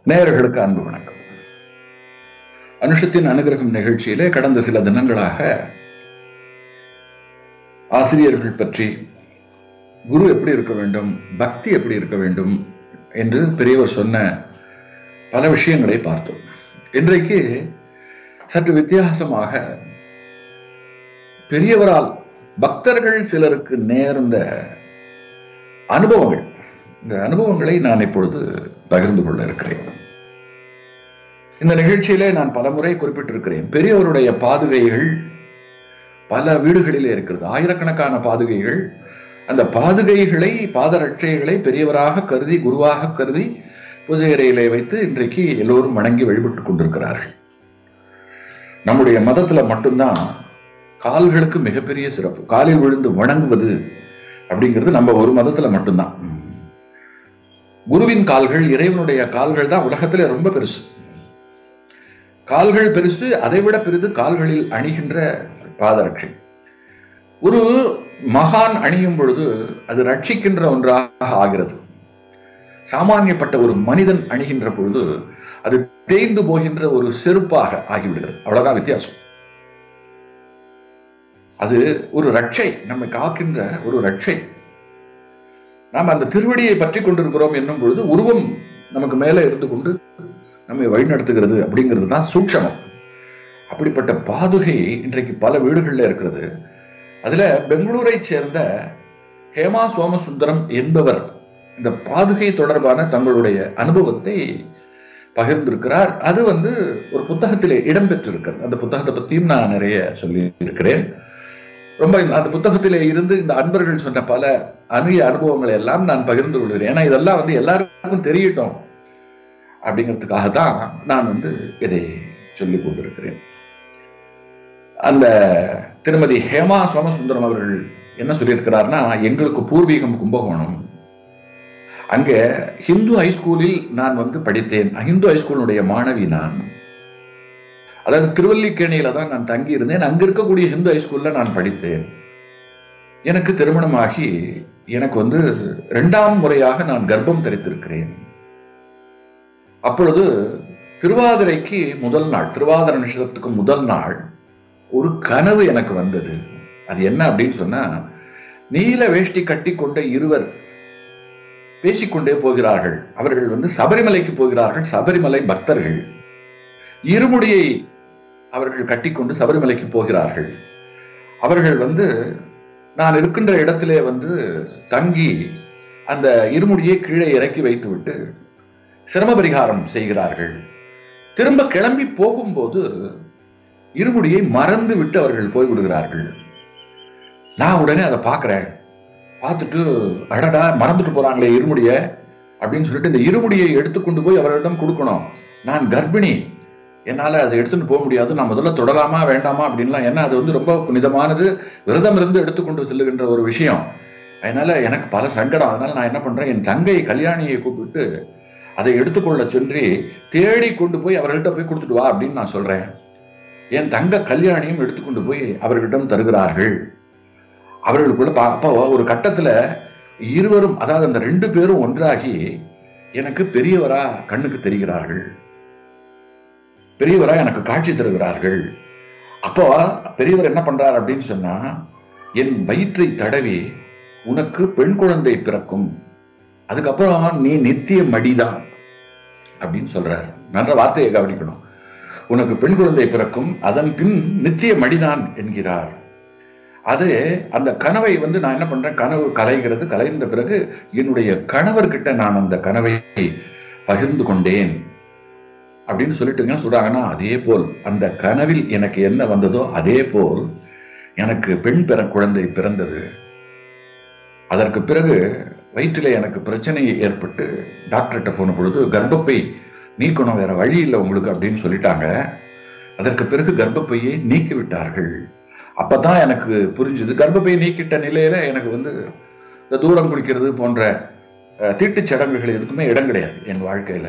நேயர்களுக்கு அன்பு வணக்கம் அனுஷத்தின் அனுகிரகம் நிகழ்ச்சியிலே கடந்த சில தினங்களாக ஆசிரியர்கள் பற்றி குரு எப்படி இருக்க வேண்டும் பக்தி எப்படி இருக்க வேண்டும் என்று பெரியவர் சொன்ன பல விஷயங்களை பார்த்தோம் இன்றைக்கு சற்று வித்தியாசமாக பெரியவரால் பக்தர்கள் சிலருக்கு நேர்ந்த அனுபவங்கள் இந்த அனுபவங்களை நான் இப்பொழுது பகிர்ந்து கொள்ள இருக்கிறேன் இந்த நிகழ்ச்சியிலே நான் பலமுறை குறிப்பிட்டிருக்கிறேன் பெரியவருடைய பாதுகைகள் பல வீடுகளிலே இருக்கிறது ஆயிரக்கணக்கான பாதுகைகள் அந்த பாதுகைகளை பாதரட்சைகளை பெரியவராக கருதி குருவாக கருதி பூஜை அறையிலே வைத்து இன்றைக்கு எல்லோரும் வணங்கி வழிபட்டுக் கொண்டிருக்கிறார்கள் நம்முடைய மதத்துல மட்டும்தான் கால்களுக்கு மிகப்பெரிய சிறப்பு காலில் விழுந்து வணங்குவது அப்படிங்கிறது நம்ம ஒரு மதத்துல மட்டும்தான் குருவின் கால்கள் இறைவனுடைய கால்கள் தான் உலகத்துல ரொம்ப பெருசு கால்கள் பெருசு அதை விட பெரிது கால்களில் அணிகின்ற பாதரட்சை ஒரு மகான் அணியும் பொழுது அது ரட்சிக்கின்ற ஒன்றாக ஆகிறது சாமானியப்பட்ட ஒரு மனிதன் அணிகின்ற பொழுது அது தேய்ந்து போகின்ற ஒரு செருப்பாக ஆகிவிடுகிறது அவ்வளவுதான் வித்தியாசம் அது ஒரு ரட்சை நம்மை காக்கின்ற ஒரு ரட்சை நாம் அந்த திருவடியை பற்றி கொண்டிருக்கிறோம் என்னும் பொழுது உருவம் நமக்கு மேலே இருந்து கொண்டு நம்மை வழிநடத்துகிறது அப்படிங்கிறது தான் சூட்சமம் அப்படிப்பட்ட பாதுகை இன்றைக்கு பல வீடுகளில் இருக்கிறது அதுல பெங்களூரை சேர்ந்த ஹேமா சோமசுந்தரம் என்பவர் இந்த பாதுகை தொடர்பான தங்களுடைய அனுபவத்தை பகிர்ந்திருக்கிறார் அது வந்து ஒரு புத்தகத்திலே இடம்பெற்றிருக்கிறது அந்த புத்தகத்தை பத்தியும் நான் நிறைய சொல்லி இருக்கிறேன் ரொம்ப அந்த புத்தகத்திலே இருந்து இந்த அன்பர்கள் சொன்ன பல அணுகிய அனுபவங்களை எல்லாம் நான் பகிர்ந்து கொள்கிறேன் ஏன்னா இதெல்லாம் வந்து எல்லாருக்கும் தெரியட்டும் அப்படிங்கிறதுக்காக தான் நான் வந்து இதை சொல்லிக் கொண்டிருக்கிறேன் அந்த திருமதி ஹேமா சோமசுந்தரம் அவர்கள் என்ன சொல்லியிருக்கிறார்னா எங்களுக்கு பூர்வீகம் கும்பகோணம் அங்க ஹிந்து ஹைஸ்கூலில் நான் வந்து படித்தேன் ஹிந்து ஹைஸ்கூலுடைய மாணவி நான் அதாவது திருவல்லிக்கேணியில தான் நான் தங்கி இருந்தேன் அங்க இருக்கக்கூடிய ஹிந்து ஹைஸ்கூல்ல நான் படித்தேன் எனக்கு திருமணமாகி எனக்கு வந்து இரண்டாம் முறையாக நான் கர்ப்பம் தரித்திருக்கிறேன் அப்பொழுது திருவாதிரைக்கு முதல் நாள் திருவாதிரை நட்சத்திரத்துக்கு முதல் நாள் ஒரு கனவு எனக்கு வந்தது அது என்ன அப்படின்னு சொன்னா நீல வேஷ்டி கட்டி கொண்ட இருவர் பேசிக்கொண்டே போகிறார்கள் அவர்கள் வந்து சபரிமலைக்கு போகிறார்கள் சபரிமலை பக்தர்கள் இருமுடியை அவர்கள் கட்டிக்கொண்டு சபரிமலைக்கு போகிறார்கள் அவர்கள் வந்து நான் இருக்கின்ற இடத்திலே வந்து தங்கி அந்த இருமுடியை கீழே இறக்கி வைத்து விட்டு சிரம பரிகாரம் செய்கிறார்கள் திரும்ப கிளம்பி போகும்போது இருமுடியை மறந்து விட்டு அவர்கள் போய்விடுகிறார்கள் நான் உடனே அதை பார்க்கிறேன் பார்த்துட்டு அடடா மறந்துட்டு போறாங்களே இருமுடிய அப்படின்னு சொல்லிட்டு இந்த இருமுடியை எடுத்துக்கொண்டு போய் அவரிடம் கொடுக்கணும் நான் கர்ப்பிணி என்னால அதை எடுத்துட்டு போக முடியாது நான் முதல்ல தொடராமா வேண்டாமா அப்படின்லாம் ஏன்னா அது வந்து ரொம்ப புனிதமானது விரதம் இருந்து எடுத்துக்கொண்டு செல்லுகின்ற ஒரு விஷயம் அதனால எனக்கு பல சங்கடம் அதனால நான் என்ன பண்றேன் என் தங்கை கல்யாணியை கூப்பிட்டு அதை எடுத்துக்கொள்ள சொல்லி தேடி கொண்டு போய் அவர்கள்ட்ட போய் கொடுத்துட்டு வா அப்படின்னு நான் சொல்றேன் என் தங்க கல்யாணியும் எடுத்துக்கொண்டு போய் அவர்களிடம் தருகிறார்கள் அவர்களுக்குள்ள அப்போ ஒரு கட்டத்துல இருவரும் அதாவது அந்த ரெண்டு பேரும் ஒன்றாகி எனக்கு பெரியவரா கண்ணுக்கு தெரிகிறார்கள் பெரியவரா எனக்கு காட்சி தருகிறார்கள் அப்போ பெரியவர் என்ன பண்றார் அப்படின்னு சொன்னா என் வயிற்றை தடவி உனக்கு பெண் குழந்தை பிறக்கும் அதுக்கப்புறம் நீ நித்திய மடிதான் அப்படின்னு சொல்றார் நல்ல வார்த்தையை கவனிக்கணும் உனக்கு பெண் குழந்தை பிறக்கும் அதன் பின் நித்திய மடிதான் என்கிறார் அது அந்த கனவை வந்து நான் என்ன பண்றேன் கனவு கலைகிறது கலைந்த பிறகு என்னுடைய கணவர்கிட்ட நான் அந்த கனவை பகிர்ந்து கொண்டேன் அப்படின்னு சொல்லிட்டுங்க சொல்றாங்கன்னா அதே போல் அந்த கனவில் எனக்கு என்ன வந்ததோ அதே போல் எனக்கு பெண் பெற குழந்தை பிறந்தது அதற்கு பிறகு வயிற்றில எனக்கு பிரச்சனை ஏற்பட்டு டாக்டர்கிட்ட போன பொழுது கர்ப்பப்பை நீக்கணும் வேற வழி இல்லை உங்களுக்கு அப்படின்னு சொல்லிட்டாங்க அதற்கு பிறகு கர்ப்பப்பையை நீக்கி விட்டார்கள் அப்பதான் எனக்கு புரிஞ்சுது கர்ப்பப்பையை நீக்கிட்ட நிலையில எனக்கு வந்து இந்த தூரம் குளிக்கிறது போன்ற தீட்டுச் சடங்குகள் எதுக்குமே இடம் கிடையாது என் வாழ்க்கையில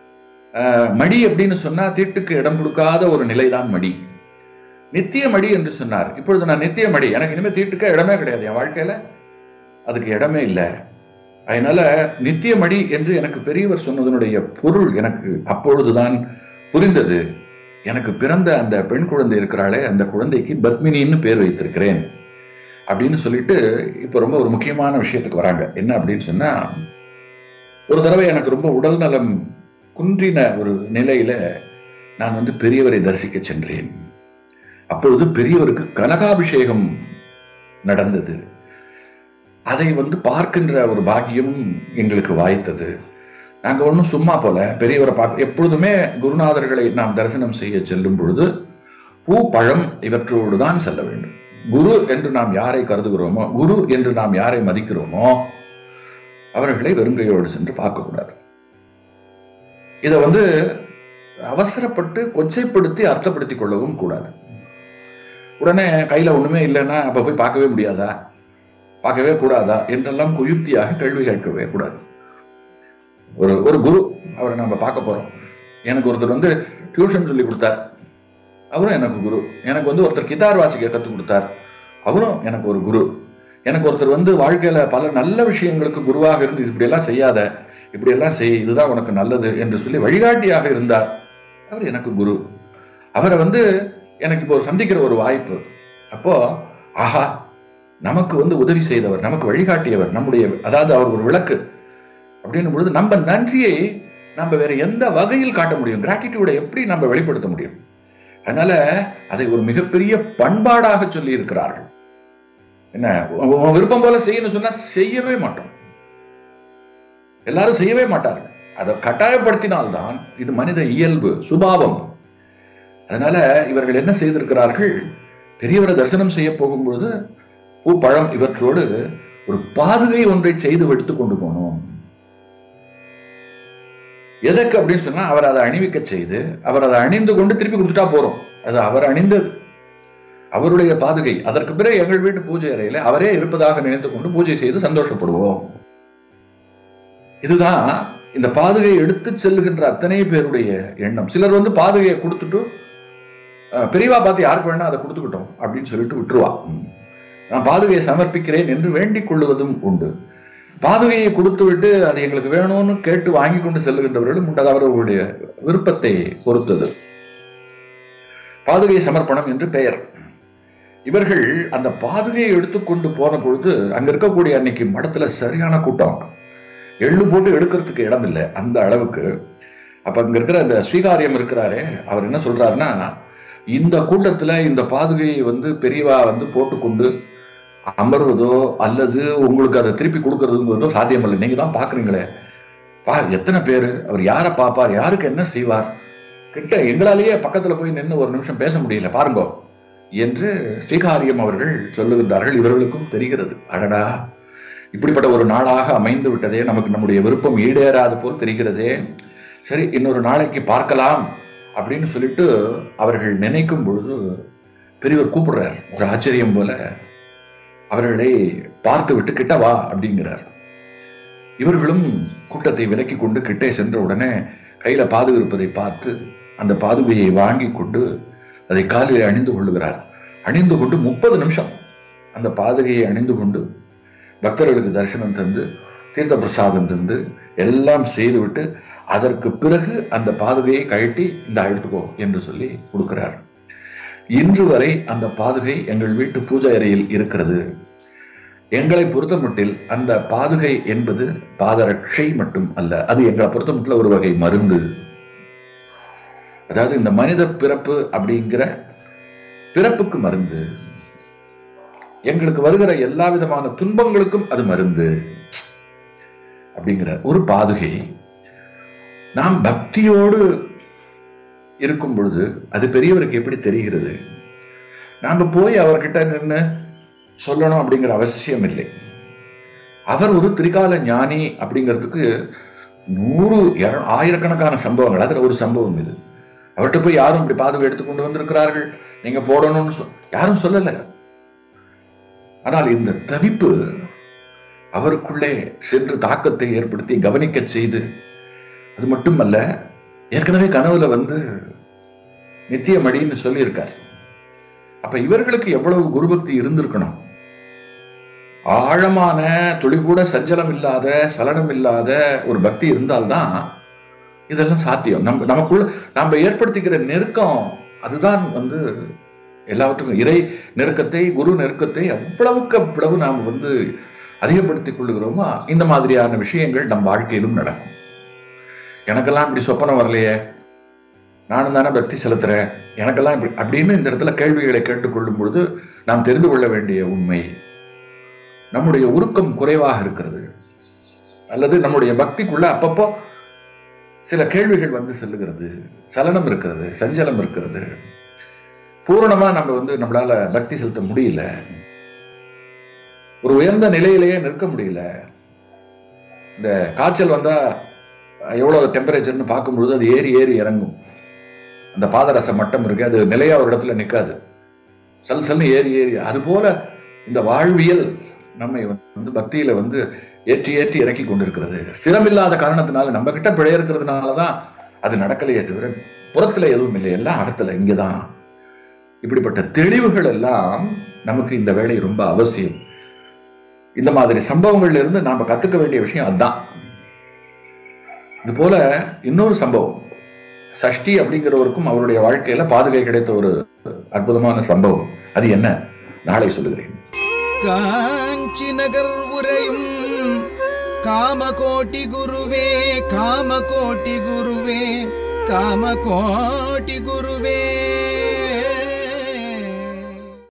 மடி அப்படின்னு சொன்னா தீட்டுக்கு இடம் கொடுக்காத ஒரு நிலைதான் மடி நித்திய மடி என்று சொன்னார் இப்பொழுது நான் நித்திய மடி எனக்கு இனிமே தீட்டுக்க இடமே கிடையாது என் வாழ்க்கையில அதுக்கு இடமே இல்லை அதனால நித்தியமடி என்று எனக்கு பெரியவர் சொன்னதனுடைய பொருள் எனக்கு அப்பொழுதுதான் புரிந்தது எனக்கு பிறந்த அந்த பெண் குழந்தை இருக்கிறாளே அந்த குழந்தைக்கு பத்மினின்னு பேர் வைத்திருக்கிறேன் அப்படின்னு சொல்லிட்டு இப்ப ரொம்ப ஒரு முக்கியமான விஷயத்துக்கு வராங்க என்ன அப்படின்னு சொன்னா ஒரு தடவை எனக்கு ரொம்ப உடல் நலம் குன்றின ஒரு நிலையில நான் வந்து பெரியவரை தரிசிக்க சென்றேன் அப்பொழுது பெரியவருக்கு கனகாபிஷேகம் நடந்தது அதை வந்து பார்க்கின்ற ஒரு பாக்கியம் எங்களுக்கு வாய்த்தது நாங்க ஒன்றும் சும்மா போல பெரியவரை பார்க்க எப்பொழுதுமே குருநாதர்களை நாம் தரிசனம் செய்ய செல்லும் பொழுது பூ பழம் இவற்றோடு தான் செல்ல வேண்டும் குரு என்று நாம் யாரை கருதுகிறோமோ குரு என்று நாம் யாரை மதிக்கிறோமோ அவர்களை வெறுங்கையோடு சென்று பார்க்கக்கூடாது இதை வந்து அவசரப்பட்டு கொச்சைப்படுத்தி அர்த்தப்படுத்திக் கொள்ளவும் கூடாது உடனே கையில ஒண்ணுமே இல்லைன்னா அப்ப போய் பார்க்கவே முடியாதா பார்க்கவே கூடாதா என்றெல்லாம் குயுக்தியாக கேள்வி கேட்கவே கூடாது ஒரு ஒரு குரு அவரை நம்ம பார்க்க போறோம் எனக்கு ஒருத்தர் வந்து டியூஷன் சொல்லி கொடுத்தார் அவரும் எனக்கு குரு எனக்கு வந்து ஒருத்தர் கிதார் வாசிக்க கற்றுக் கொடுத்தார் அவரும் எனக்கு ஒரு குரு எனக்கு ஒருத்தர் வந்து வாழ்க்கையில பல நல்ல விஷயங்களுக்கு குருவாக இருந்து இப்படி எல்லாம் செய்யாத இப்படி எல்லாம் செய் இதுதான் உனக்கு நல்லது என்று சொல்லி வழிகாட்டியாக இருந்தார் அவர் எனக்கு குரு அவரை வந்து எனக்கு இப்போ ஒரு சந்திக்கிற ஒரு வாய்ப்பு அப்போ ஆஹா நமக்கு வந்து உதவி செய்தவர் நமக்கு வழிகாட்டியவர் நம்முடைய அதாவது அவர் ஒரு விளக்கு அப்படின்னும் பொழுது நம்ம நன்றியை நம்ம வேற எந்த வகையில் காட்ட முடியும் கிராட்டிடியூடை எப்படி நம்ம வெளிப்படுத்த முடியும் அதனால அதை ஒரு மிகப்பெரிய பண்பாடாக சொல்லி இருக்கிறார்கள் என்ன உன் விருப்பம் போல செய்யணும்னு சொன்னா செய்யவே மாட்டோம் எல்லாரும் செய்யவே மாட்டார்கள் அதை கட்டாயப்படுத்தினால்தான் இது மனித இயல்பு சுபாவம் அதனால இவர்கள் என்ன செய்திருக்கிறார்கள் பெரியவரை தரிசனம் செய்ய போகும்பொழுது பூ பழம் இவற்றோடு ஒரு பாதுகை ஒன்றை செய்து எடுத்து கொண்டு போனோம் எதற்கு அப்படின்னு சொன்னா அவர் அதை அணிவிக்க செய்து அவர் அதை அணிந்து கொண்டு திருப்பி கொடுத்துட்டா போறோம் அது அவர் அணிந்தது அவருடைய பாதுகை அதற்கு பிறகு எங்கள் வீட்டு பூஜை அறையில அவரே இருப்பதாக நினைத்து கொண்டு பூஜை செய்து சந்தோஷப்படுவோம் இதுதான் இந்த பாதுகையை எடுத்து செல்லுகின்ற அத்தனை பேருடைய எண்ணம் சிலர் வந்து பாதுகையை கொடுத்துட்டு பெரியவா பார்த்து யாருக்கு வேணா அதை கொடுத்துக்கிட்டோம் அப்படின்னு சொல்லிட்டு விட்டுருவா நான் பாதுகையை சமர்ப்பிக்கிறேன் என்று வேண்டிக் கொள்வதும் உண்டு பாதுகையை கொடுத்து விட்டு அது எங்களுக்கு வேணும்னு கேட்டு வாங்கி கொண்டு செல்லுகின்றவர்களும் உண்டு அது அவர்களுடைய விருப்பத்தை பொறுத்தது பாதுகை சமர்ப்பணம் என்று பெயர் இவர்கள் அந்த பாதுகையை எடுத்துக்கொண்டு போன பொழுது அங்க இருக்கக்கூடிய அன்னைக்கு மடத்துல சரியான கூட்டம் எள்ளு போட்டு எடுக்கிறதுக்கு இடம் இல்லை அந்த அளவுக்கு அப்ப அங்க இருக்கிற அந்த ஸ்ரீகாரியம் இருக்கிறாரே அவர் என்ன சொல்றாருன்னா இந்த கூட்டத்துல இந்த பாதுகையை வந்து பெரியவா வந்து போட்டுக்கொண்டு அமர்வதோ அல்லது உங்களுக்கு அதை திருப்பி கொடுக்கறதுங்கிறதோ சாத்தியம் இல்லை நீங்க தான் பாக்குறீங்களே பா எத்தனை பேரு அவர் யாரை பார்ப்பார் யாருக்கு என்ன செய்வார் கிட்ட எங்களாலேயே பக்கத்துல போய் நின்று ஒரு நிமிஷம் பேச முடியல பாருங்கோ என்று ஸ்ரீகாரியம் அவர்கள் சொல்லுகின்றார்கள் இவர்களுக்கும் தெரிகிறது அடடா இப்படிப்பட்ட ஒரு நாளாக அமைந்து விட்டதே நமக்கு நம்முடைய விருப்பம் ஈடேறாது போல் தெரிகிறதே சரி இன்னொரு நாளைக்கு பார்க்கலாம் அப்படின்னு சொல்லிட்டு அவர்கள் நினைக்கும் பொழுது பெரியவர் கூப்பிடுறார் ஒரு ஆச்சரியம் போல அவர்களை பார்த்து விட்டு கிட்ட வா அப்படிங்கிறார் இவர்களும் கூட்டத்தை விலக்கி கொண்டு கிட்டே சென்ற உடனே கையில பாதுகு இருப்பதை பார்த்து அந்த பாதுகையை வாங்கி கொண்டு அதை காலில் அணிந்து கொள்ளுகிறார் அணிந்து கொண்டு முப்பது நிமிஷம் அந்த பாதுகையை அணிந்து கொண்டு பக்தர்களுக்கு தரிசனம் தந்து தீர்த்த பிரசாதம் தந்து எல்லாம் செய்துவிட்டு அதற்கு பிறகு அந்த பாதுகையை கழட்டி இந்த எடுத்துக்கோ என்று சொல்லி கொடுக்கிறார் இன்று வரை அந்த பாதுகை எங்கள் வீட்டு பூஜை அறையில் இருக்கிறது எங்களை பொறுத்தமட்டில் அந்த பாதுகை என்பது பாதரட்சை மட்டும் அல்ல அது எங்களை பொறுத்தமட்டில் ஒரு வகை மருந்து அதாவது இந்த மனித பிறப்பு அப்படிங்கிற பிறப்புக்கு மருந்து எங்களுக்கு வருகிற எல்லா விதமான துன்பங்களுக்கும் அது மருந்து அப்படிங்கிற ஒரு பாதுகை நாம் பக்தியோடு இருக்கும் பொழுது அது பெரியவருக்கு எப்படி தெரிகிறது நாம போய் அவர்கிட்ட நின்று சொல்லணும் அப்படிங்கிற அவசியம் இல்லை அவர் ஒரு திரிகால ஞானி அப்படிங்கிறதுக்கு நூறு ஆயிரக்கணக்கான சம்பவங்கள் அதுல ஒரு சம்பவம் இது அவர்கிட்ட போய் யாரும் இப்படி பாதுகை எடுத்துக்கொண்டு வந்திருக்கிறார்கள் நீங்க போடணும்னு யாரும் சொல்லல ஆனால் இந்த தவிப்பு அவருக்குள்ளே சென்று தாக்கத்தை ஏற்படுத்தி கவனிக்க செய்து அது மட்டுமல்ல ஏற்கனவே கனவுல வந்து நித்தியமடின்னு சொல்லியிருக்கார் அப்ப இவர்களுக்கு எவ்வளவு குருபக்தி இருந்திருக்கணும் ஆழமான துளி கூட சஞ்சலம் இல்லாத சலனம் இல்லாத ஒரு பக்தி இருந்தால்தான் இதெல்லாம் சாத்தியம் நம்ம நமக்குள்ள நம்ம ஏற்படுத்திக்கிற நெருக்கம் அதுதான் வந்து எல்லாவற்றுக்கும் இறை நெருக்கத்தை குரு நெருக்கத்தை அவ்வளவுக்கு அவ்வளவு நாம் வந்து அதிகப்படுத்திக் கொள்ளுகிறோமோ இந்த மாதிரியான விஷயங்கள் நம் வாழ்க்கையிலும் நடக்கும் எனக்கெல்லாம் இப்படி சொப்பனம் வரலையே நானும் தானே பக்தி செலுத்துறேன் எனக்கெல்லாம் இப்படி அப்படின்னு இந்த இடத்துல கேள்விகளை கேட்டுக்கொள்ளும் பொழுது நாம் தெரிந்து கொள்ள வேண்டிய உண்மை நம்முடைய உருக்கம் குறைவாக இருக்கிறது அல்லது நம்முடைய பக்திக்குள்ள அப்பப்போ சில கேள்விகள் வந்து செல்லுகிறது சலனம் இருக்கிறது சஞ்சலம் இருக்கிறது பூரணமா நம்ம வந்து நம்மளால பக்தி செலுத்த முடியல ஒரு உயர்ந்த நிலையிலேயே நிற்க முடியல இந்த காய்ச்சல் வந்தா எவ்வளவு டெம்பரேச்சர்னு பார்க்கும்பொழுது அது ஏறி ஏறி இறங்கும் அந்த பாதரச மட்டம் இருக்கு அது நிலையா ஒரு இடத்துல நிற்காது சல் சல்னு ஏறி ஏறி அது போல இந்த வாழ்வியல் நம்மை வந்து பக்தியில வந்து ஏற்றி ஏற்றி இறக்கி கொண்டிருக்கிறது ஸ்திரமில்லாத காரணத்தினால நம்ம கிட்ட பிழை இருக்கிறதுனாலதான் அது நடக்கலையே தவிர புறத்துல எதுவும் இல்லை எல்லாம் அகத்துல இங்கதான் இப்படிப்பட்ட தெளிவுகள் எல்லாம் நமக்கு இந்த வேலை ரொம்ப அவசியம் இந்த மாதிரி சம்பவங்கள்ல இருந்து நாம கத்துக்க வேண்டிய விஷயம் அதுதான் இது போல இன்னொரு சம்பவம் சஷ்டி அப்படிங்கிறவருக்கும் அவருடைய வாழ்க்கையில பாதுகை கிடைத்த ஒரு அற்புதமான சம்பவம் அது என்ன நாளை சொல்லுகிறேன் காஞ்சி நகர் உரையும் காமகோட்டி குருவே காமகோட்டி குருவே காமகோட்டி குருவே